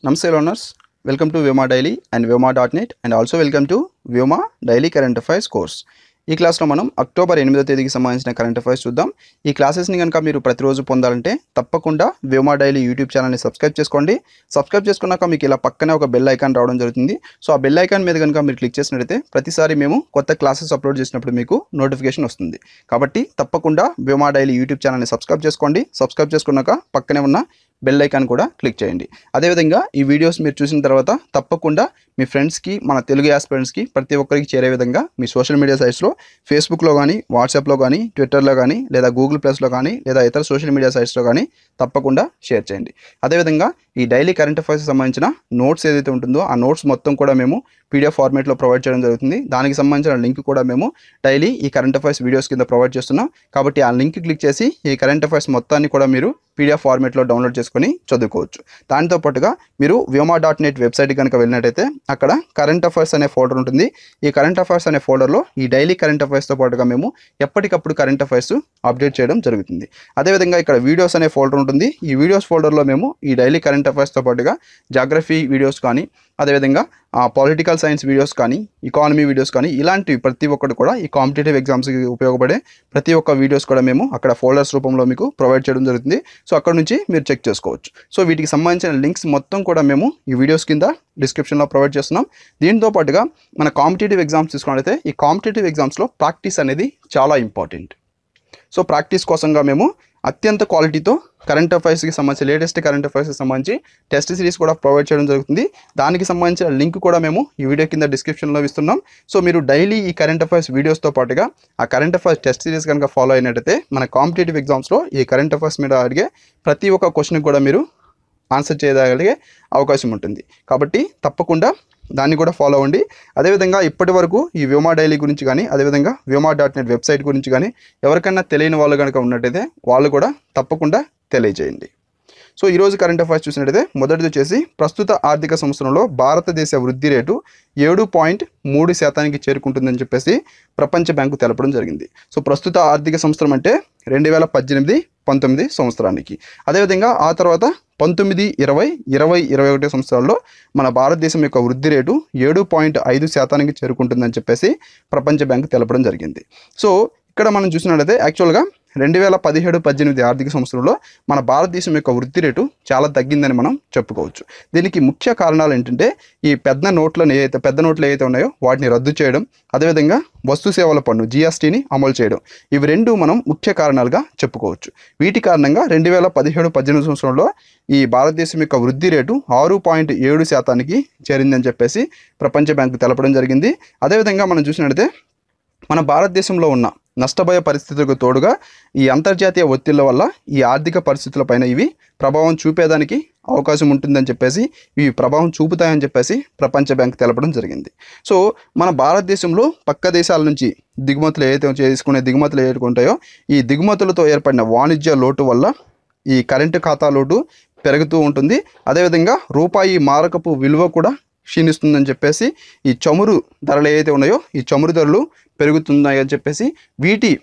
Namaste learners, welcome to Vyoma Daily and Vyoma.net and also welcome to Vyoma Daily Current Affairs course. ఈ క్లాస్లో మనం October ఎనిమిదో తేదీకి సంబంధించిన కరెంట్ అఫైర్స్ చూద్దాం ఈ క్లాసెస్ని కనుక మీరు ప్రతిరోజు పొందాలంటే తప్పకుండా వ్యోమా డైలీ యూట్యూబ్ ఛానల్ని సబ్స్క్రైబ్ చేసుకోండి సబ్స్క్రైబ్ చేసుకున్నాక మీకు ఇలా పక్కనే ఒక బెల్ ఐకాన్ రావడం జరుగుతుంది సో ఆ బెల్ ఐకాన్ మీద కనుక మీరు క్లిక్ చేసినట్లయితే ప్రతిసారి మేము కొత్త క్లాసెస్ అప్లోడ్ చేసినప్పుడు మీకు నోటిఫికేషన్ వస్తుంది కాబట్టి తప్పకుండా వ్యోమా డైలీ యూట్యూబ్ ఛానల్ని సబ్స్క్రైబ్ చేసుకోండి సబ్స్క్రైబ్ చేసుకున్నాక పక్కనే ఉన్న బెల్ ఐకాన్ కూడా క్లిక్ చేయండి అదేవిధంగా ఈ వీడియోస్ మీరు చూసిన తర్వాత తప్పకుండా మీ ఫ్రెండ్స్కి మన తెలుగు యాస్పిరెంట్స్కి ప్రతి ఒక్కరికి చేరే విధంగా మీ సోషల్ మీడియా సైట్స్లో ఫేస్బుక్లో కానీ వాట్సాప్లో కానీ ట్విట్టర్లో కానీ లేదా గూగుల్ ప్లస్లో కానీ లేదా ఇతర సోషల్ మీడియా సైట్స్లో కానీ తప్పకుండా షేర్ చేయండి అదేవిధంగా ఈ డైలీ కరెంట్ అఫైర్స్ సంబంధించిన నోట్స్ ఏదైతే ఉంటుందో ఆ నోట్స్ మొత్తం కూడా మేము పీడిఎఫ్ ఫార్మేట్లో ప్రొవైడ్ చేయడం జరుగుతుంది దానికి సంబంధించిన లింక్ కూడా మేము డైలీ ఈ కరెంట్ అఫైర్స్ వీడియోస్ కింద ప్రొవైడ్ చేస్తున్నాం కాబట్టి ఆ లింక్ క్లిక్ చేసి ఈ కరెంట్ అఫైర్స్ మొత్తాన్ని కూడా మీరు పీడిఎఫ్ ఫార్మేట్లో డౌన్లోడ్ చేసుకొని చదువుకోవచ్చు దానితో పాటుగా మీరు వ్యోమా డాట్ నెట్ వెబ్సైట్ కనుక వెళ్ళినట్టయితే అక్కడ కరెంట్ అఫైర్స్ అనే ఫోల్డర్ ఉంటుంది ఈ కరెంట్ అఫైర్స్ అనే ఫోల్డర్లో ఈ డైలీ కరెంట్ అఫైర్స్తో పాటుగా మేము ఎప్పటికప్పుడు కరెంట్ అఫైర్స్ అప్డేట్ చేయడం జరుగుతుంది అదేవిధంగా ఇక్కడ వీడియోస్ అనే ఫోల్డర్ ఉంటుంది ఈ వీడియోస్ ఫోల్డర్లో మేము ఈ డైలీ కరెంట్ అఫైర్స్తో పాటుగా జాగ్రఫీ వీడియోస్ కానీ అదేవిధంగా పొలిటికల్ సైన్స్ వీడియోస్ కానీ ఎకానమీ వీడియోస్ కానీ ఇలాంటివి ప్రతి ఒక్కటి కూడా ఈ కాంపిటేటివ్ ఎగ్జామ్స్కి ఉపయోగపడే ప్రతి ఒక్క వీడియోస్ కూడా మేము అక్కడ ఫోల్డర్స్ రూపంలో మీకు ప్రొవైడ్ చేయడం జరుగుతుంది సో అక్కడ నుంచి మీరు చెక్ చేసుకోవచ్చు సో వీటికి సంబంధించిన లింక్స్ మొత్తం కూడా మేము ఈ వీడియోస్ కింద డిస్క్రిప్షన్లో ప్రొవైడ్ చేస్తున్నాం దీంతో పాటుగా మన కాంపిటేటివ్ ఎగ్జామ్స్ తీసుకున్నట్లయితే ఈ కాంపిటేటివ్ ఎగ్జామ్స్లో ప్రాక్టీస్ అనేది చాలా ఇంపార్టెంట్ సో ప్రాక్టీస్ కోసంగా మేము అత్యంత క్వాలిటీతో కరెంట్ అఫైర్స్కి సంబంధించి లేటెస్ట్ కరెంట్ అఫైర్స్కి సంబంధించి టెస్ట్ సిరీస్ కూడా ప్రొవైడ్ చేయడం జరుగుతుంది దానికి సంబంధించిన లింక్ కూడా మేము ఈ వీడియో కింద డిస్క్రిప్షన్లో ఇస్తున్నాం సో మీరు డైలీ ఈ కరెంట్ అఫైర్స్ వీడియోస్తో పాటుగా ఆ కరెంట్ అఫైర్స్ టెస్ట్ సిరీస్ కనుక ఫాలో అయినట్టయితే మన కాంపిటేటివ్ ఎగ్జామ్స్లో ఈ కరెంట్ అఫైర్స్ మీద అడిగే ప్రతి ఒక్క క్వశ్చన్కి కూడా మీరు ఆన్సర్ చేయగలిగే అవకాశం ఉంటుంది కాబట్టి తప్పకుండా దాన్ని కూడా ఫాలో అవ్వండి అదేవిధంగా ఇప్పటి వరకు ఈ వ్యోమా డైలీ గురించి కానీ అదేవిధంగా వ్యోమా డాట్ నెట్ వెబ్సైట్ గురించి కానీ ఎవరికైనా తెలియని వాళ్ళు కనుక ఉన్నట్టయితే వాళ్ళు కూడా తప్పకుండా తెలియజేయండి సో ఈరోజు కరెంట్ అఫైర్స్ చూసినట్టయితే మొదటిది వచ్చేసి ప్రస్తుత ఆర్థిక సంవత్సరంలో భారతదేశ వృద్ధి రేటు ఏడు పాయింట్ మూడు శాతానికి చేరుకుంటుందని చెప్పేసి ప్రపంచ బ్యాంకు తెలపడం జరిగింది సో ప్రస్తుత ఆర్థిక సంవత్సరం అంటే రెండు వేల పద్దెనిమిది పంతొమ్మిది సంవత్సరానికి అదేవిధంగా ఆ తర్వాత పంతొమ్మిది ఇరవై ఇరవై ఇరవై ఒకటి సంవత్సరాల్లో మన భారతదేశం యొక్క వృద్ధి రేటు ఏడు పాయింట్ ఐదు శాతానికి చేరుకుంటుందని చెప్పేసి ప్రపంచ బ్యాంకు తెలపడం జరిగింది సో ఇక్కడ మనం చూసినట్లయితే యాక్చువల్గా రెండు వేల పదిహేడు పద్దెనిమిది ఆర్థిక సంవత్సరంలో మన భారతదేశం యొక్క వృద్ధి రేటు చాలా తగ్గిందని మనం చెప్పుకోవచ్చు దీనికి ముఖ్య కారణాలు ఏంటంటే ఈ పెద్ద నోట్లను ఏదైతే పెద్ద నోట్లు ఏవైతే ఉన్నాయో వాటిని రద్దు చేయడం అదేవిధంగా వస్తు సేవల పన్ను జిఎస్టీని అమలు చేయడం ఇవి రెండు మనం ముఖ్య కారణాలుగా చెప్పుకోవచ్చు వీటి కారణంగా రెండు వేల పదిహేడు పద్దెనిమిది సంవత్సరంలో ఈ భారతదేశం యొక్క వృద్ధి రేటు ఆరు పాయింట్ ఏడు శాతానికి చేరిందని చెప్పేసి ప్రపంచ బ్యాంకు తెలపడం జరిగింది అదేవిధంగా మనం చూసినట్లయితే మన భారతదేశంలో ఉన్న నష్టపోయే పరిస్థితులకు తోడుగా ఈ అంతర్జాతీయ ఒత్తిళ్ల వల్ల ఈ ఆర్థిక పరిస్థితులపైన ఇవి ప్రభావం చూపేదానికి అవకాశం ఉంటుందని చెప్పేసి ఇవి ప్రభావం చూపుతాయని చెప్పేసి ప్రపంచ బ్యాంక్ తెలపడం జరిగింది సో మన భారతదేశంలో పక్క దేశాల నుంచి దిగుమతులు ఏదైతే చేసుకునే దిగుమతులు ఏదైతే ఉంటాయో ఈ దిగుమతులతో ఏర్పడిన వాణిజ్య లోటు వల్ల ఈ కరెంటు ఖాతా లోటు పెరుగుతూ ఉంటుంది అదేవిధంగా రూపాయి మారకపు విలువ కూడా క్షీణిస్తుందని చెప్పేసి ఈ చమురు ధరలు ఏవైతే ఉన్నాయో ఈ చమురు ధరలు పెరుగుతున్నాయని చెప్పేసి వీటి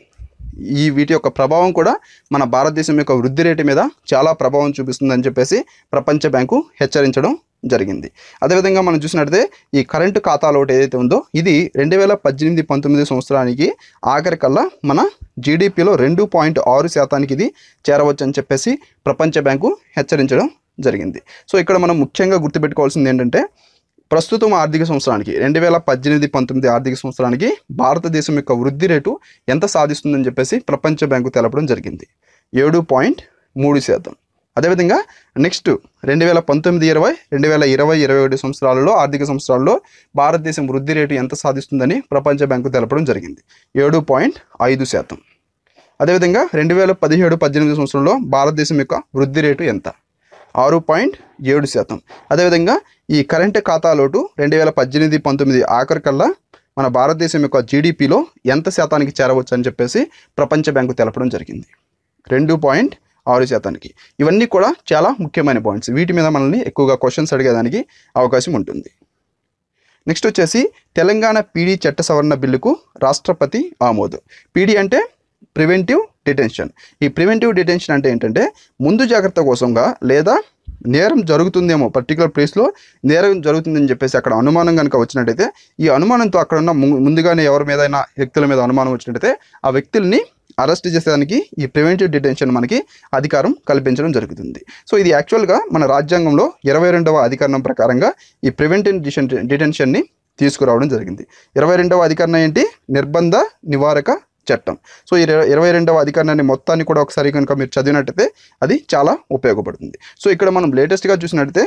ఈ వీటి యొక్క ప్రభావం కూడా మన భారతదేశం యొక్క వృద్ధి రేటు మీద చాలా ప్రభావం చూపిస్తుందని చెప్పేసి ప్రపంచ బ్యాంకు హెచ్చరించడం జరిగింది అదేవిధంగా మనం చూసినట్లయితే ఈ కరెంటు ఖాతా లోటు ఏదైతే ఉందో ఇది రెండు వేల పద్దెనిమిది పంతొమ్మిది సంవత్సరానికి ఆఖరికల్లా మన జీడిపిలో రెండు పాయింట్ ఆరు శాతానికి ఇది చేరవచ్చు అని చెప్పేసి ప్రపంచ బ్యాంకు హెచ్చరించడం జరిగింది సో ఇక్కడ మనం ముఖ్యంగా గుర్తుపెట్టుకోవాల్సింది ఏంటంటే ప్రస్తుతం ఆర్థిక సంవత్సరానికి రెండు వేల పద్దెనిమిది పంతొమ్మిది ఆర్థిక సంవత్సరానికి భారతదేశం యొక్క వృద్ధి రేటు ఎంత సాధిస్తుందని చెప్పేసి ప్రపంచ బ్యాంకు తెలపడం జరిగింది ఏడు పాయింట్ మూడు శాతం అదేవిధంగా నెక్స్ట్ రెండు వేల పంతొమ్మిది ఇరవై రెండు వేల ఇరవై ఇరవై ఒకటి సంవత్సరాలలో ఆర్థిక సంవత్సరాల్లో భారతదేశం వృద్ధి రేటు ఎంత సాధిస్తుందని ప్రపంచ బ్యాంకు తెలపడం జరిగింది ఏడు పాయింట్ ఐదు శాతం అదేవిధంగా రెండు వేల పదిహేడు పద్దెనిమిది సంవత్సరంలో భారతదేశం యొక్క వృద్ధి రేటు ఎంత ఆరు పాయింట్ ఏడు శాతం అదేవిధంగా ఈ కరెంట్ ఖాతా లోటు రెండు వేల పద్దెనిమిది పంతొమ్మిది ఆఖరికల్లా మన భారతదేశం యొక్క జీడిపిలో ఎంత శాతానికి చేరవచ్చు అని చెప్పేసి ప్రపంచ బ్యాంకు తెలపడం జరిగింది రెండు పాయింట్ ఆరు శాతానికి ఇవన్నీ కూడా చాలా ముఖ్యమైన పాయింట్స్ వీటి మీద మనల్ని ఎక్కువగా క్వశ్చన్స్ అడిగేదానికి అవకాశం ఉంటుంది నెక్స్ట్ వచ్చేసి తెలంగాణ పీడీ చట్ట సవరణ బిల్లుకు రాష్ట్రపతి ఆమోదం పీడీ అంటే ప్రివెంటివ్ డిటెన్షన్ ఈ ప్రివెంటివ్ డిటెన్షన్ అంటే ఏంటంటే ముందు జాగ్రత్త కోసంగా లేదా నేరం జరుగుతుందేమో పర్టికులర్ ప్లేస్లో నేరం జరుగుతుందని చెప్పేసి అక్కడ అనుమానం కనుక వచ్చినట్టయితే ఈ అనుమానంతో అక్కడ ఉన్న ము- ముందుగానే ఎవరి మీదైనా వ్యక్తుల మీద అనుమానం వచ్చినట్టయితే ఆ వ్యక్తుల్ని అరెస్ట్ చేసేదానికి ఈ ప్రివెంటివ్ డిటెన్షన్ మనకి అధికారం కల్పించడం జరుగుతుంది సో ఇది యాక్చువల్గా మన రాజ్యాంగంలో ఇరవై రెండవ అధికరణం ప్రకారంగా ఈ ప్రివెంటివ్ డిటెన్ డిటెన్షన్ని తీసుకురావడం జరిగింది ఇరవై రెండవ అధికరణం ఏంటి నిర్బంధ నివారక చట్టం సో ఈ ఇర- ఇరవై రెండవ అధికరణాన్ని మొత్తాన్ని కూడా ఒకసారి కనుక మీరు చదివినట్టయితే అది చాలా ఉపయోగపడుతుంది సో ఇక్కడ మనం లేటెస్ట్గా చూసినట్టయితే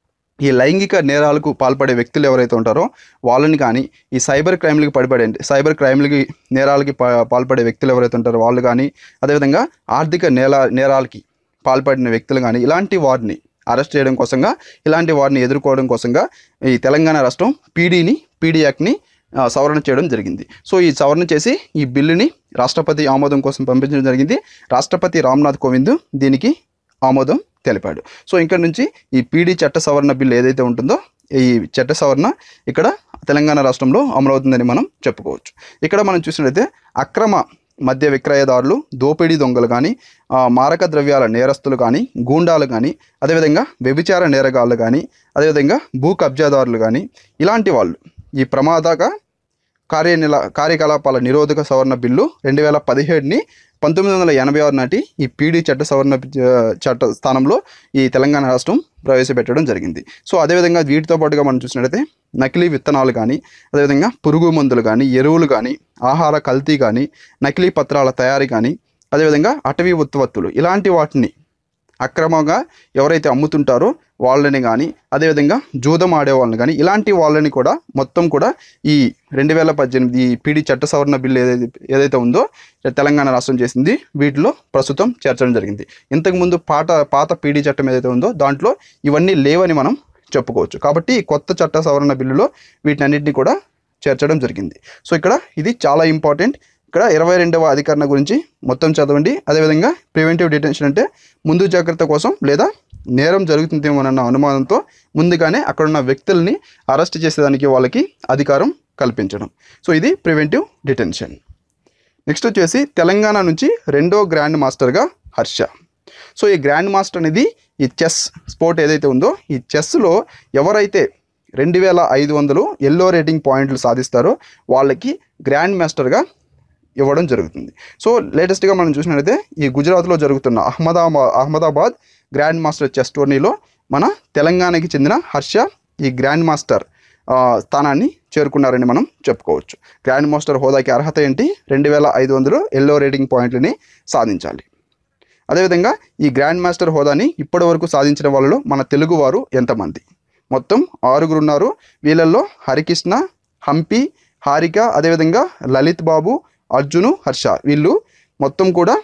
ఈ లైంగిక నేరాలకు పాల్పడే వ్యక్తులు ఎవరైతే ఉంటారో వాళ్ళని కానీ ఈ సైబర్ క్రైమ్లకి పడిపడే సైబర్ క్రైమ్లకి నేరాలకి పా- పాల్పడే వ్యక్తులు ఎవరైతే ఉంటారో వాళ్ళు కానీ అదేవిధంగా ఆర్థిక నేల నేరాలకి పాల్పడిన వ్యక్తులు కానీ ఇలాంటి వారిని అరెస్ట్ చేయడం కోసంగా ఇలాంటి వారిని ఎదుర్కోవడం కోసంగా ఈ తెలంగాణ రాష్ట్రం పీడీని పీడీ యాక్ట్ని ఆ, సవరణ చేయడం జరిగింది సో ఈ సవరణ చేసి ఈ బిల్లుని రాష్ట్రపతి ఆమోదం కోసం పంపించడం జరిగింది రాష్ట్రపతి రామ్నాథ్ కోవింద్ దీనికి ఆమోదం తెలిపాడు సో ఇక్కడ నుంచి ఈ పీడీ చట్ట సవరణ బిల్లు ఏదైతే ఉంటుందో ఈ చట్ట సవరణ ఇక్కడ తెలంగాణ రాష్ట్రంలో అమలవుతుందని మనం చెప్పుకోవచ్చు ఇక్కడ మనం చూసినట్లయితే అక్రమ మద్య విక్రయదారులు దోపిడీ దొంగలు కానీ ఆ, మారక ద్రవ్యాల నేరస్తులు కానీ గూండాలు కానీ అదేవిధంగా వ్యభిచార నేరగాళ్ళు కానీ అదేవిధంగా భూ కబ్జాదారులు కానీ ఇలాంటి వాళ్ళు ఈ ప్రమాదక కార్యనిల కార్యకలాపాల నిరోధక సవరణ బిల్లు రెండు వేల పదిహేడుని పంతొమ్మిది వందల ఎనభై ఆరు నాటి ఈ పీడీ చట్ట సవరణ ఆ, చట్ట స్థానంలో ఈ తెలంగాణ రాష్ట్రం ప్రవేశపెట్టడం జరిగింది సో అదేవిధంగా వీటితో పాటుగా మనం చూసినట్లయితే నకిలీ విత్తనాలు కానీ అదేవిధంగా పురుగు మందులు కానీ ఎరువులు కానీ ఆహార కల్తీ కానీ నకిలీ పత్రాల తయారీ కానీ అదేవిధంగా అటవీ ఉత్పత్తులు ఇలాంటి వాటిని అక్రమంగా ఎవరైతే అమ్ముతుంటారో వాళ్ళని కానీ అదేవిధంగా జూదం ఆడే వాళ్ళని కానీ ఇలాంటి వాళ్ళని కూడా మొత్తం కూడా ఈ రెండు వేల పద్దెనిమిది ఈ పీడీ చట్ట సవరణ బిల్లు ఏదైతే ఏదైతే ఉందో తెలంగాణ రాష్ట్రం చేసింది వీటిలో ప్రస్తుతం చేర్చడం జరిగింది ఇంతకుముందు పాత పాత పీడీ చట్టం ఏదైతే ఉందో దాంట్లో ఇవన్నీ లేవని మనం చెప్పుకోవచ్చు కాబట్టి ఈ కొత్త చట్ట సవరణ బిల్లులో వీటినన్నింటినీ కూడా చేర్చడం జరిగింది సో ఇక్కడ ఇది చాలా ఇంపార్టెంట్ ఇక్కడ ఇరవై రెండవ అధికరణ గురించి మొత్తం చదవండి అదేవిధంగా ప్రివెంటివ్ డిటెన్షన్ అంటే ముందు జాగ్రత్త కోసం లేదా నేరం జరుగుతుందేమోనన్న అనుమానంతో ముందుగానే అక్కడ ఉన్న వ్యక్తుల్ని అరెస్ట్ చేసేదానికి వాళ్ళకి అధికారం కల్పించడం సో ఇది ప్రివెంటివ్ డిటెన్షన్ నెక్స్ట్ వచ్చేసి తెలంగాణ నుంచి రెండో గ్రాండ్ మాస్టర్గా హర్ష సో ఈ గ్రాండ్ మాస్టర్ అనేది ఈ చెస్ స్పోర్ట్ ఏదైతే ఉందో ఈ చెస్లో ఎవరైతే రెండు వేల ఐదు వందలు ఎల్లో రేటింగ్ పాయింట్లు సాధిస్తారో వాళ్ళకి గ్రాండ్ మాస్టర్గా ఇవ్వడం జరుగుతుంది సో లేటెస్ట్గా మనం చూసినట్లయితే ఈ గుజరాత్లో జరుగుతున్న Ahmedabad Ahmedabad grand master chess టోర్నీలో మన తెలంగాణకి చెందిన హర్ష ఈ గ్రాండ్ మాస్టర్ ఆ, స్థానాన్ని చేరుకున్నారని మనం చెప్పుకోవచ్చు గ్రాండ్ మాస్టర్ హోదాకి అర్హత ఏంటి రెండు వేల ఐదు వందలు ఎల్లో రేటింగ్ పాయింట్లని సాధించాలి అదేవిధంగా ఈ గ్రాండ్ మాస్టర్ హోదాని ఇప్పటి వరకు సాధించిన వాళ్ళలో మన తెలుగువారు ఎంతమంది మొత్తం ఆరుగురు ఉన్నారు వీళ్ళల్లో హరికృష్ణ హంపి హారిక అదేవిధంగా లలిత్ బాబు అర్జును హర్ష వీళ్ళు మొత్తం కూడా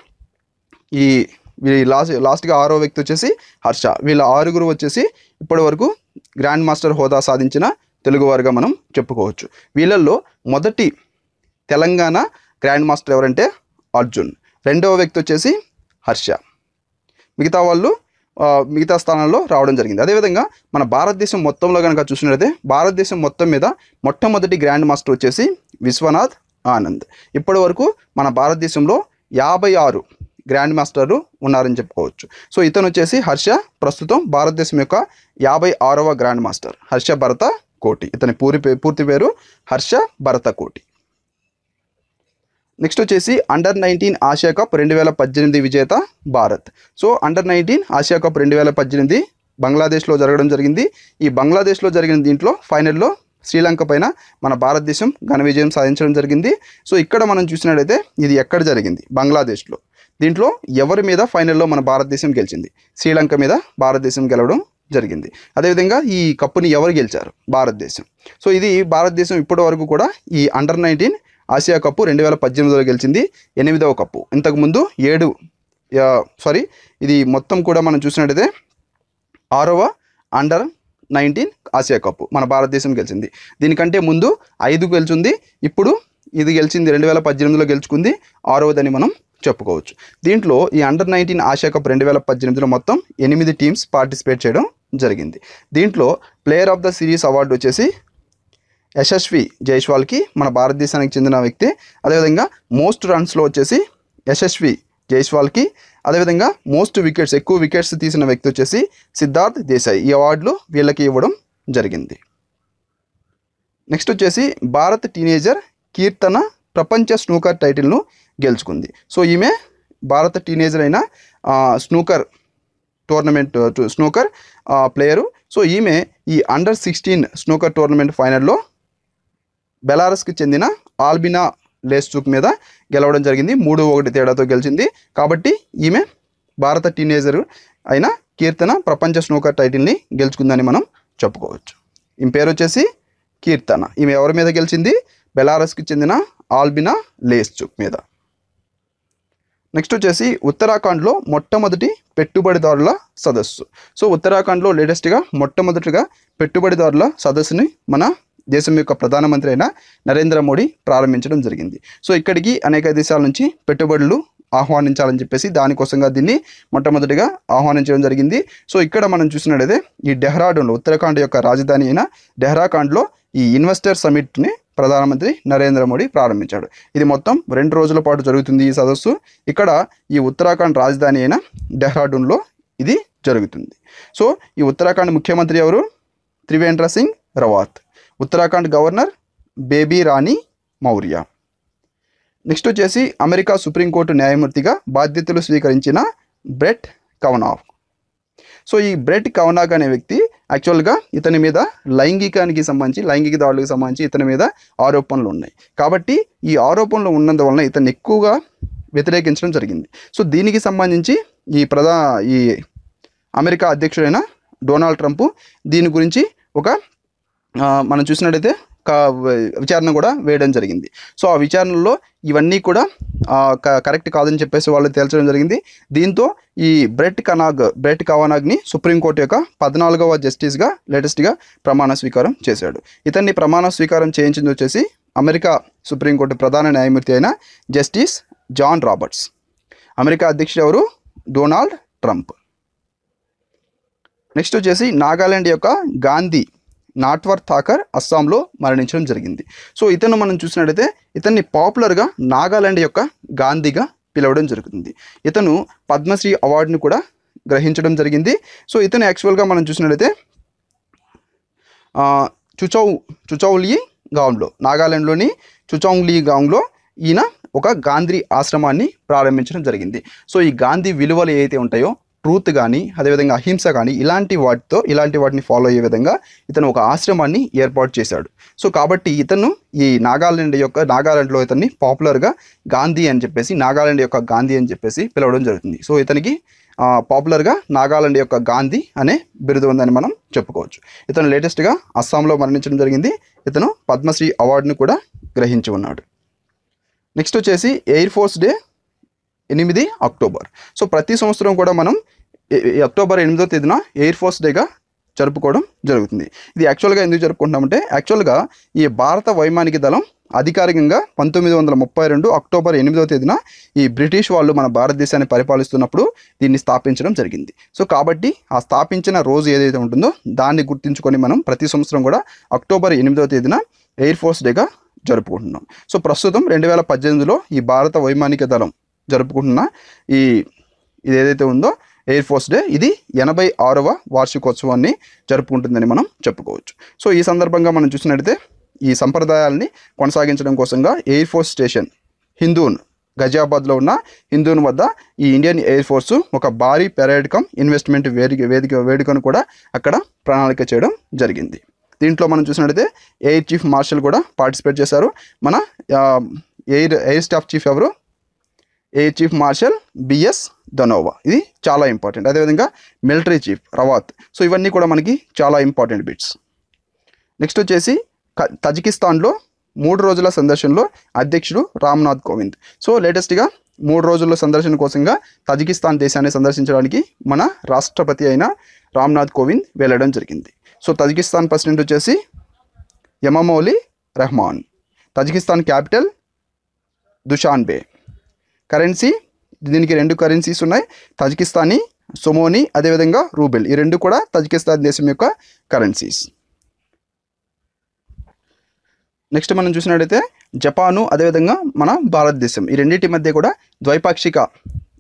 ఈ వీళ్ళ లాస్ట్ లాస్ట్గా ఆరో వ్యక్తి వచ్చేసి హర్ష వీళ్ళ ఆరుగురు వచ్చేసి ఇప్పటి వరకు గ్రాండ్ మాస్టర్ హోదా సాధించిన తెలుగువారుగా మనం చెప్పుకోవచ్చు వీళ్ళల్లో మొదటి తెలంగాణ గ్రాండ్ మాస్టర్ ఎవరంటే అర్జున్ రెండవ వ్యక్తి వచ్చేసి హర్ష మిగతా వాళ్ళు ఆ, మిగతా స్థానాల్లో రావడం జరిగింది అదేవిధంగా మన భారతదేశం మొత్తంలో కనుక చూసినట్లయితే భారతదేశం మొత్తం మీద మొట్టమొదటి గ్రాండ్ మాస్టర్ వచ్చేసి విశ్వనాథ్ ఆనంద్ ఇప్పటి వరకు మన భారతదేశంలో యాభై ఆరు గ్రాండ్ మాస్టర్లు ఉన్నారని చెప్పుకోవచ్చు సో ఇతను వచ్చేసి హర్ష ప్రస్తుతం భారతదేశం యొక్క యాభై ఆరవ గ్రాండ్ మాస్టర్ హర్ష భరత కోటి ఇతని పూరి పే- పూర్తి పేరు హర్ష భరత కోటి నెక్స్ట్ వచ్చేసి అండర్ నైన్టీన్ ఆసియా కప్ రెండు వేల పద్దెనిమిది విజేత భారత్ సో అండర్ నైన్టీన్ ఆసియా కప్ రెండు వేల పద్దెనిమిది బంగ్లాదేశ్లో జరగడం జరిగింది ఈ బంగ్లాదేశ్లో జరిగిన దీంట్లో ఫైనల్లో శ్రీలంక పైన మన భారతదేశం ఘన విజయం సాధించడం జరిగింది సో ఇక్కడ మనం చూసినట్లయితే ఇది ఎక్కడ జరిగింది బంగ్లాదేశ్లో దీంట్లో ఎవరి మీద ఫైనల్లో మన భారతదేశం గెలిచింది శ్రీలంక మీద భారతదేశం గెలవడం జరిగింది అదేవిధంగా ఈ కప్పుని ఎవరు గెలిచారు భారతదేశం సో ఇది భారతదేశం ఇప్పటి వరకు కూడా ఈ అండర్ నైన్టీన్ ఆసియా కప్పు రెండు వేల పద్దెనిమిదిలో గెలిచింది ఎనిమిదవ కప్పు ఇంతకుముందు ఏడు సారీ ఇది మొత్తం కూడా మనం చూసినట్టయితే ఆరవ అండర్ నైన్టీన్ ఆసియా కప్పు మన భారతదేశం గెలిచింది దీనికంటే ముందు ఐదు గెలిచింది ఇప్పుడు ఇది గెలిచింది రెండు వేల పద్దెనిమిదిలో గెలుచుకుంది ఆరవదని మనం చెప్పుకోవచ్చు దీంట్లో ఈ అండర్ నైన్టీన్ ఆసియా కప్ రెండు వేల పద్దెనిమిదిలో మొత్తం ఎనిమిది టీమ్స్ పార్టిసిపేట్ చేయడం జరిగింది దీంట్లో player of the series award వచ్చేసి యశస్వి జైస్వాల్కి మన భారతదేశానికి చెందిన వ్యక్తి అదేవిధంగా మోస్ట్ రన్స్లో వచ్చేసి యశస్వి జైస్వాల్కి అదేవిధంగా మోస్ట్ వికెట్స్ ఎక్కువ వికెట్స్ తీసిన వ్యక్తి వచ్చేసి సిద్ధార్థ్ దేశాయ్ ఈ అవార్డులు వీళ్ళకి ఇవ్వడం జరిగింది నెక్స్ట్ వచ్చేసి భారత్ టీనేజర్ కీర్తన ప్రపంచ స్నూకర్ టైటిల్ను గెలుచుకుంది సో ఈమె భారత టీనేజర్ అయిన ఆ, స్నూకర్ టోర్నమెంట్ టు- స్నూకర్ ఆ, ప్లేయరు సో ఈమె ఈ అండర్ సిక్స్టీన్ స్నూకర్ టోర్నమెంట్ ఫైనల్లో బెలారస్కి చెందిన ఆల్బినా లేస్చుక్ మీద గెలవడం జరిగింది మూడు ఒకటి తేడాతో గెలిచింది కాబట్టి ఈమె భారత టీనేజర్ అయిన కీర్తన ప్రపంచ స్నూకర్ టైటిల్ని గెలుచుకుందని మనం చెప్పుకోవచ్చు ఈమె పేరు వచ్చేసి కీర్తన ఈమె ఎవరి మీద గెలిచింది బెలారస్కి చెందిన ఆల్బినా లేస్చుక్ మీద నెక్స్ట్ వచ్చేసి ఉత్తరాఖండ్లో మొట్టమొదటి పెట్టుబడిదారుల సదస్సు సో ఉత్తరాఖండ్లో లేటెస్ట్గా మొట్టమొదటిగా పెట్టుబడిదారుల సదస్సుని మన దేశం యొక్క ప్రధానమంత్రి అయిన నరేంద్ర మోడీ ప్రారంభించడం జరిగింది సో ఇక్కడికి అనేక దేశాల నుంచి పెట్టుబడులు ఆహ్వానించాలని చెప్పేసి దానికోసంగా దీన్ని మొట్టమొదటిగా ఆహ్వానించడం జరిగింది సో ఇక్కడ మనం చూసినట్లయితే ఈ డెహ్రాడూన్లో ఉత్తరాఖండ్ యొక్క రాజధాని అయిన డెహ్రాఖండ్లో ఈ ఇన్వెస్టర్ సమిట్ని ప్రధానమంత్రి నరేంద్ర మోడీ ప్రారంభించాడు ఇది మొత్తం రెండు రోజుల పాటు జరుగుతుంది ఈ సదస్సు ఇక్కడ ఈ ఉత్తరాఖండ్ రాజధాని అయిన డెహ్రాడూన్లో ఇది జరుగుతుంది సో ఈ ఉత్తరాఖండ్ ముఖ్యమంత్రి ఎవరు త్రివేంద్ర సింగ్ రవాత్ ఉత్తరాఖండ్ గవర్నర్ బేబీ రాణి మౌర్య నెక్స్ట్ వచ్చేసి అమెరికా సుప్రీంకోర్టు న్యాయమూర్తిగా బాధ్యతలు స్వీకరించిన బ్రెట్ కవనాఫ్ సో ఈ బ్రెట్ కవనాగ్ అనే వ్యక్తి యాక్చువల్గా ఇతని మీద లైంగికానికి సంబంధించి లైంగిక దాడులకు సంబంధించి ఇతని మీద ఆరోపణలు ఉన్నాయి కాబట్టి ఈ ఆరోపణలు ఉన్నందువలన ఇతన్ని ఎక్కువగా వ్యతిరేకించడం జరిగింది సో దీనికి సంబంధించి ఈ ప్రధా ఈ అమెరికా అధ్యక్షుడైన డొనాల్డ్ ట్రంప్ దీని గురించి ఒక ఆ, మనం చూసినట్టయితే క విచారణ కూడా వేయడం జరిగింది సో ఆ విచారణలో ఇవన్నీ కూడా ఆ, క- కరెక్ట్ కాదని చెప్పేసి వాళ్ళు తేల్చడం జరిగింది దీంతో ఈ బ్రెట్ కనాగ్ బ్రెట్ కవానాగ్ని సుప్రీంకోర్టు యొక్క పద్నాలుగవ జస్టిస్గా లేటెస్ట్గా ప్రమాణ స్వీకారం చేశాడు ఇతన్ని ప్రమాణ స్వీకారం చేయించింది వచ్చేసి అమెరికా సుప్రీంకోర్టు ప్రధాన న్యాయమూర్తి అయిన జస్టిస్ జాన్ రాబర్ట్స్ అమెరికా అధ్యక్షుడు ఎవరు డొనాల్డ్ ట్రంప్ నెక్స్ట్ వచ్చేసి నాగాలాండ్ యొక్క గాంధీ నాట్వర్ థాకర్ అస్సాంలో మరణించడం జరిగింది సో ఇతను మనం చూసినట్టయితే ఇతన్ని పాపులర్గా నాగాలాండ్ యొక్క గాంధీగా పిలవడం జరుగుతుంది ఇతను పద్మశ్రీ అవార్డును కూడా గ్రహించడం జరిగింది సో ఇతను యాక్చువల్గా మనం చూసినట్టయితే ఆ, చుచౌ చుచౌలి గాంలో నాగాలాండ్లోని చుచౌంగ్లీ గాంలో ఈయన ఒక గాంధీ ఆశ్రమాన్ని ప్రారంభించడం జరిగింది సో ఈ గాంధీ విలువలు ఏవైతే ఉంటాయో ట్రూత్ కానీ అదేవిధంగా అహింస కానీ ఇలాంటి వాటితో ఇలాంటి వాటిని ఫాలో అయ్యే విధంగా ఇతను ఒక ఆశ్రమాన్ని ఏర్పాటు చేశాడు సో కాబట్టి ఇతను ఈ నాగాలాండ్ యొక్క నాగాలాండ్లో ఇతన్ని పాపులర్గా గాంధీ అని చెప్పేసి నాగాలాండ్ యొక్క గాంధీ అని చెప్పేసి పిలవడం జరుగుతుంది సో ఇతనికి ఆ, పాపులర్గా నాగాలాండ్ యొక్క గాంధీ అనే బిరుదు ఉందని మనం చెప్పుకోవచ్చు ఇతను లేటెస్ట్గా అస్సాంలో మరణించడం జరిగింది ఇతను పద్మశ్రీ అవార్డును కూడా గ్రహించి ఉన్నాడు నెక్స్ట్ వచ్చేసి ఎయిర్ ఫోర్స్ డే ఎనిమిది అక్టోబర్ సో ప్రతి సంవత్సరం కూడా మనం ఏ- ఏ- అక్టోబర్ ఎనిమిదో తేదీన ఎయిర్ ఫోర్స్ డేగా జరుపుకోవడం జరుగుతుంది ఇది యాక్చువల్గా ఎందుకు జరుపుకుంటామంటే యాక్చువల్గా ఈ భారత వైమానిక దళం అధికారికంగా పంతొమ్మిది వందల ముప్పై రెండు అక్టోబర్ ఎనిమిదవ తేదీన ఈ బ్రిటిష్ వాళ్ళు మన భారతదేశాన్ని పరిపాలిస్తున్నప్పుడు దీన్ని స్థాపించడం జరిగింది సో కాబట్టి ఆ స్థాపించిన రోజు ఏదైతే ఉంటుందో దాన్ని గుర్తించుకొని మనం ప్రతి సంవత్సరం కూడా అక్టోబర్ ఎనిమిదవ తేదీన ఎయిర్ ఫోర్స్ డేగా జరుపుకుంటున్నాం సో ప్రస్తుతం రెండు వేల పద్దెనిమిదిలో ఈ భారత వైమానిక దళం జరుపుకుంటున్న ఈ ఇది ఏదైతే ఉందో ఎయిర్ ఫోర్స్ డే ఇది ఎనభై ఆరవ వార్షికోత్సవాన్ని జరుపుకుంటుందని మనం చెప్పుకోవచ్చు సో ఈ సందర్భంగా మనం చూసినట్లయితే ఈ సంప్రదాయాల్ని కొనసాగించడం కోసంగా ఎయిర్ ఫోర్స్ స్టేషన్ హిందూన్ గజియాబాద్లో ఉన్న హిందూన్ వద్ద ఈ ఇండియన్ ఎయిర్ ఫోర్స్ ఒక భారీ పెరేడ్ కమ్ ఇన్వెస్ట్మెంట్ వేదిక వేదిక వేడుకను కూడా అక్కడ ప్రణాళిక చేయడం జరిగింది దీంట్లో మనం చూసినట్లయితే ఎయిర్ చీఫ్ మార్షల్ కూడా పార్టిసిపేట్ చేశారు మన ఆ, ఎయిర్ ఎయిర్ స్టాఫ్ చీఫ్ ఎవరు air chief marshal BS Dhanoa ఇది చాలా ఇంపార్టెంట్ అదేవిధంగా మిలిటరీ చీఫ్ రవాత్ సో ఇవన్నీ కూడా మనకి చాలా ఇంపార్టెంట్ బిట్స్ నెక్స్ట్ వచ్చేసి క- తజికిస్తాన్లో మూడు రోజుల సందర్శనలో అధ్యక్షుడు రామ్నాథ్ కోవింద్ సో లేటెస్ట్గా మూడు రోజుల సందర్శన కోసంగా తజికిస్తాన్ దేశాన్ని సందర్శించడానికి మన రాష్ట్రపతి అయిన రామ్నాథ్ కోవింద్ వెళ్ళడం జరిగింది సో తజికిస్తాన్ ప్రెసిడెంట్ వచ్చేసి Emomali Rahmon Tajikistan capital Dushanbe currency దీనికి రెండు కరెన్సీస్ ఉన్నాయి తజికిస్తానీ సొమోని అదేవిధంగా రూబెల్ ఈ రెండు కూడా తజికిస్తాన్ దేశం యొక్క కరెన్సీస్ నెక్స్ట్ మనం చూసినట్టయితే జపాను అదేవిధంగా మన భారతదేశం ఈ రెండింటి మధ్య కూడా ద్వైపాక్షిక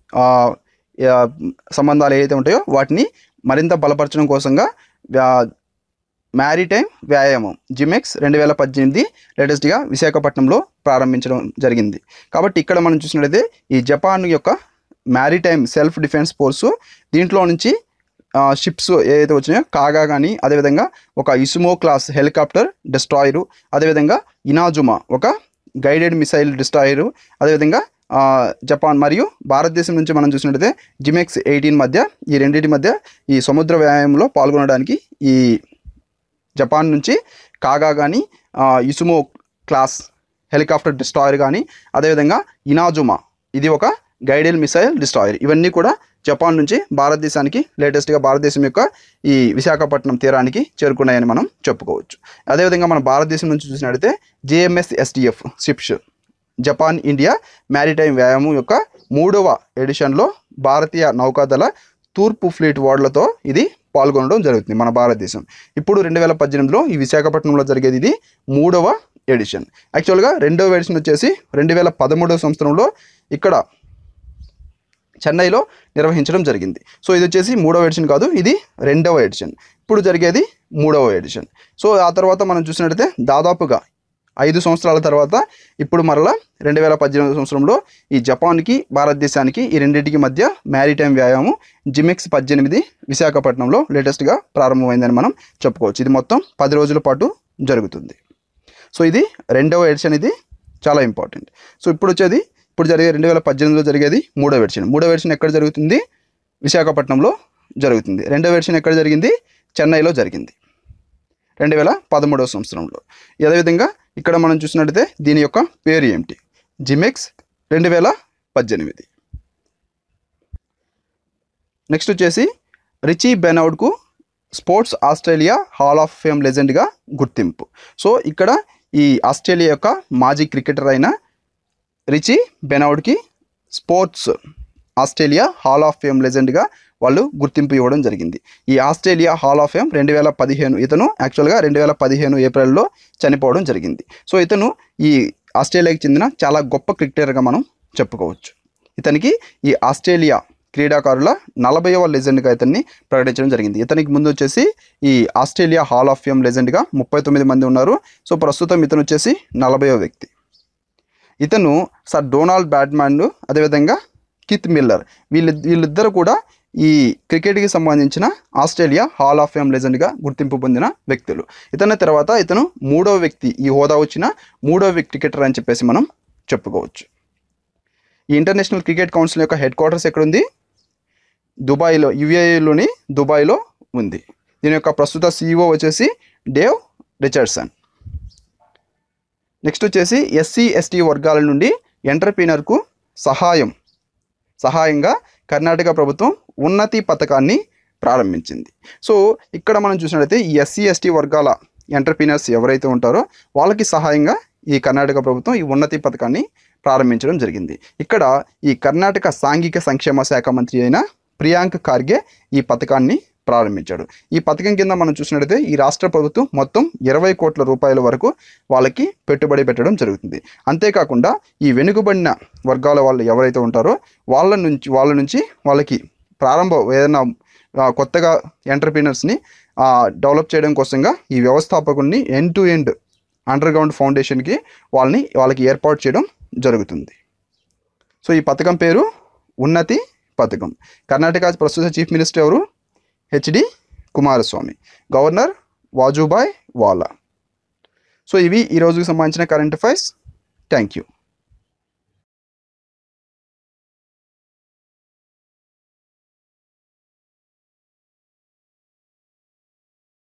ఆ, ఆ, సంబంధాలు ఏవైతే ఉంటాయో వాటిని మరింత బలపరచడం కోసంగా మ్యారిటైమ్ వ్యాయామం జిమెక్స్ రెండు వేల పద్దెనిమిది లేటెస్ట్గా విశాఖపట్నంలో ప్రారంభించడం జరిగింది కాబట్టి ఇక్కడ మనం చూసినట్లయితే ఈ జపాన్ యొక్క మ్యారిటైమ్ సెల్ఫ్ డిఫెన్స్ ఫోర్సు దీంట్లో నుంచి షిప్స్ ఏదైతే వచ్చినాయో కాగా కానీ అదేవిధంగా ఒక ఇసుమో క్లాస్ హెలికాప్టర్ డిస్ట్రాయరు అదేవిధంగా ఇనాజుమా ఒక గైడెడ్ మిసైల్ డిస్ట్రాయరు అదేవిధంగా ఆ, జపాన్ మరియు భారతదేశం నుంచి మనం చూసినట్లయితే జిమెక్స్ ఎయిటీన్ మధ్య ఈ రెండింటి మధ్య ఈ సముద్ర వ్యాయామంలో పాల్గొనడానికి ఈ జపాన్ నుంచి కాగా కానీ ఇసుమో క్లాస్ హెలికాప్టర్ డిస్ట్రాయర్ కానీ అదేవిధంగా ఇనాజుమా ఇది ఒక గైడెల్ మిసైల్ డిస్ట్రాయర్ ఇవన్నీ కూడా జపాన్ నుంచి భారతదేశానికి లేటెస్ట్గా భారతదేశం యొక్క ఈ విశాఖపట్నం తీరానికి చేరుకున్నాయని మనం చెప్పుకోవచ్చు అదేవిధంగా మన భారతదేశం నుంచి చూసినట్లయితే JMS SDF ships Japan India maritime వ్యాయామం యొక్క మూడవ ఎడిషన్లో భారతీయ నౌకాదళ తూర్పు ఫ్లీట్ ఓడలతో ఇది పాల్గొనడం జరుగుతుంది మన భారతదేశం ఇప్పుడు రెండు వేల పద్దెనిమిదిలో ఈ విశాఖపట్నంలో జరిగేది ఇది మూడవ ఎడిషన్ యాక్చువల్గా రెండవ ఎడిషన్ వచ్చేసి రెండు వేల పదమూడవ సంవత్సరంలో ఇక్కడ చెన్నైలో నిర్వహించడం జరిగింది సో ఇది వచ్చేసి మూడవ ఎడిషన్ కాదు ఇది రెండవ ఎడిషన్ ఇప్పుడు జరిగేది మూడవ ఎడిషన్ సో ఆ తర్వాత మనం చూసినట్లయితే దాదాపుగా ఐదు సంవత్సరాల తర్వాత ఇప్పుడు మరలా రెండు వేల పద్దెనిమిది సంవత్సరంలో ఈ జపాన్కి భారతదేశానికి ఈ రెండింటికి మధ్య మ్యారిటైమ్ వ్యాయామం జిమెక్స్ పద్దెనిమిది విశాఖపట్నంలో లేటెస్ట్గా ప్రారంభమైందని మనం చెప్పుకోవచ్చు ఇది మొత్తం పది రోజుల పాటు జరుగుతుంది సో ఇది రెండవ ఎడిషన్ ఇది చాలా ఇంపార్టెంట్ సో ఇప్పుడు వచ్చేది ఇప్పుడు జరిగే రెండు వేల పద్దెనిమిదిలో జరిగేది మూడవ ఎడిషన్ మూడవ ఎడిషన్ ఎక్కడ జరుగుతుంది విశాఖపట్నంలో జరుగుతుంది రెండవ ఎడిషన్ ఎక్కడ జరిగింది చెన్నైలో జరిగింది రెండు వేల పదమూడవ సంవత్సరంలో అదేవిధంగా ఇక్కడ మనం చూసినట్లయితే దీని యొక్క పేరు ఏమిటి జిమెక్స్ రెండు వేల పద్దెనిమిది నెక్స్ట్ వచ్చేసి రిచీ బెనౌడ్కు sports Australia hall of fame లెజెండ్గా గుర్తింపు సో ఇక్కడ ఈ ఆస్ట్రేలియా యొక్క మాజీ క్రికెటర్ అయిన రిచీ బెనౌడ్కి sports Australia hall of fame లెజెండ్గా వాళ్ళు గుర్తింపు ఇవ్వడం జరిగింది ఈ ఆస్ట్రేలియా హాల్ ఆఫ్ ఫేమ్ రెండు వేల పదిహేను ఇతను యాక్చువల్గా రెండు వేల పదిహేను ఏప్రిల్లో చనిపోవడం జరిగింది సో ఇతను ఈ ఆస్ట్రేలియాకి చెందిన చాలా గొప్ప క్రికెటర్గా మనం చెప్పుకోవచ్చు ఇతనికి ఈ ఆస్ట్రేలియా క్రీడాకారుల నలభైవ లెజెండ్గా ఇతన్ని ప్రకటించడం జరిగింది ఇతనికి ముందు వచ్చేసి ఈ ఆస్ట్రేలియా హాల్ ఆఫ్ ఫేమ్ లెజెండ్గా ముప్పై తొమ్మిది మంది ఉన్నారు సో ప్రస్తుతం ఇతను వచ్చేసి నలభైవ వ్యక్తి ఇతను సర్ డొనాల్డ్ బ్యాట్మాన్ అదేవిధంగా కిత్ మిల్లర్ వీళ్ళ వీళ్ళిద్దరు కూడా ఈ క్రికెట్కి సంబంధించిన ఆస్ట్రేలియా హాల్ ఆఫ్ ఫేమ్ లెజెండ్గా గుర్తింపు పొందిన వ్యక్తులు ఇతని తర్వాత ఇతను మూడవ వ్యక్తి ఈ హోదా వచ్చిన మూడవ వ్యక్తి క్రికెటర్ అని చెప్పేసి మనం చెప్పుకోవచ్చు ఈ ఇంటర్నేషనల్ క్రికెట్ కౌన్సిల్ యొక్క హెడ్ క్వార్టర్స్ ఎక్కడుంది దుబాయ్లో యుఏలోని దుబాయ్లో ఉంది దీని యొక్క ప్రస్తుత సీఈఓ వచ్చేసి డేవ్ రిచర్డ్సన్ నెక్స్ట్ వచ్చేసి ఎస్సీ ఎస్టీ వర్గాల నుండి ఎంటర్ప్రీనర్కు సహాయం సహాయంగా కర్ణాటక ప్రభుత్వం ఉన్నతి పథకాన్ని ప్రారంభించింది సో ఇక్కడ మనం చూసినట్లయితే ఈ ఎస్సీ ఎస్టీ వర్గాల ఎంటర్ప్రీనర్స్ ఎవరైతే ఉంటారో వాళ్ళకి సహాయంగా ఈ కర్ణాటక ప్రభుత్వం ఈ ఉన్నతి పథకాన్ని ప్రారంభించడం జరిగింది ఇక్కడ ఈ కర్ణాటక సాంఘిక సంక్షేమ శాఖ మంత్రి అయిన ప్రియాంక్ ఖార్గే ఈ పథకాన్ని ప్రారంభించాడు ఈ పథకం కింద మనం చూసినట్లయితే ఈ రాష్ట్ర ప్రభుత్వం మొత్తం ఇరవై కోట్ల రూపాయల వరకు వాళ్ళకి పెట్టుబడి పెట్టడం జరుగుతుంది అంతేకాకుండా ఈ వెనుకబడిన వర్గాల వాళ్ళు ఎవరైతే ఉంటారో వాళ్ళ నుంచి వాళ్ళ నుంచి వాళ్ళకి ప్రారంభం ఏదైనా ఆ, కొత్తగా ఎంటర్ప్రీనర్స్ని డెవలప్ చేయడం కోసంగా ఈ వ్యవస్థాపకుల్ని end to end underground ఫౌండేషన్కి వాళ్ళని వాళ్ళకి ఏర్పాటు చేయడం జరుగుతుంది సో ఈ పథకం పేరు ఉన్నతి పథకం కర్ణాటక ప్రస్తుత చీఫ్ మినిస్టర్ ఎవరు HD Kumaraswamy governor Vajubhai Vala so ఇవి ఈ రోజుకి సంబంధించిన కరెంట్ అఫైర్స్ థ్యాంక్ యూ